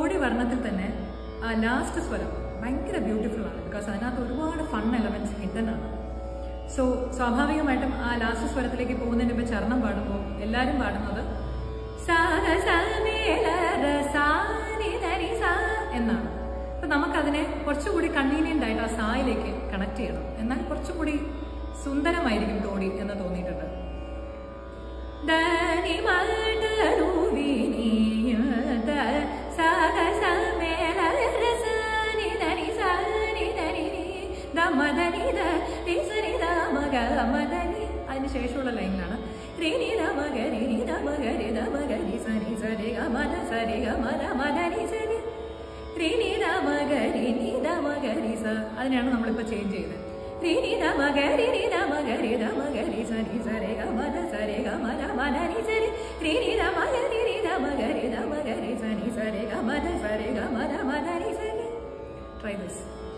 തോടി വർണ്ണത്തിൽ തന്നെ ആ ലാസ്റ്റ് സ്വരം ഭയങ്കര ബ്യൂട്ടിഫുൾ ആണ് ബിക്കോസ് അതിനകത്ത് ഒരുപാട് ഫൺ എലമെന്റ്സ് ഹിഡൻ ആണ് സോ സ്വാഭാവികമായിട്ടും ആ ലാസ്റ്റ് സ്വരത്തിലേക്ക് പോകുന്നതിന് ഇപ്പൊ ചരണം പാടുമ്പോൾ എല്ലാവരും പാടുന്നത് സാര സമേല രസാനി ധനി സാ എന്നാണ് അപ്പൊ നമുക്കതിനെ കുറച്ചുകൂടി കൺവീനിയന്റ് ആയിട്ട് ആ സായിലേക്ക് കണക്ട് ചെയ്യണം എന്നാൽ കുറച്ചുകൂടി സുന്ദരമായിരിക്കും തോടി എന്ന് തോന്നിയിട്ടുണ്ട് ധനി മടരുവിനിയത സഹസമേല രസാനി ധനി സാനി ധനി നീ ദമദനി ദ തിസരി ദമഗ മദനി അതിന് ശേഷമുള്ള ലൈനിലാണ് രിനി ദമഗ രിനി ദമഗ രി ദമഗ രി സനി സരി ഗ മദ സരി ഗ മദ മദനി സരി രിനി ദമഗ രിനി ദമഗ രി സ അതിനാണ് നമ്മളിപ്പോൾ ചേഞ്ച് ചെയ്തത് രിനി ദമഗ രിനി ദമഗ രി ദമഗ രി സനി സരി ഗ മദ സരി ഗ മദ മദനി സരി രിനി ദമഗ രിനി ദമഗ രി ദമഗ രി സനി സരി ഗ മദ സരി ഗ മദ മദനി സരി ട്രൈ ദിസ്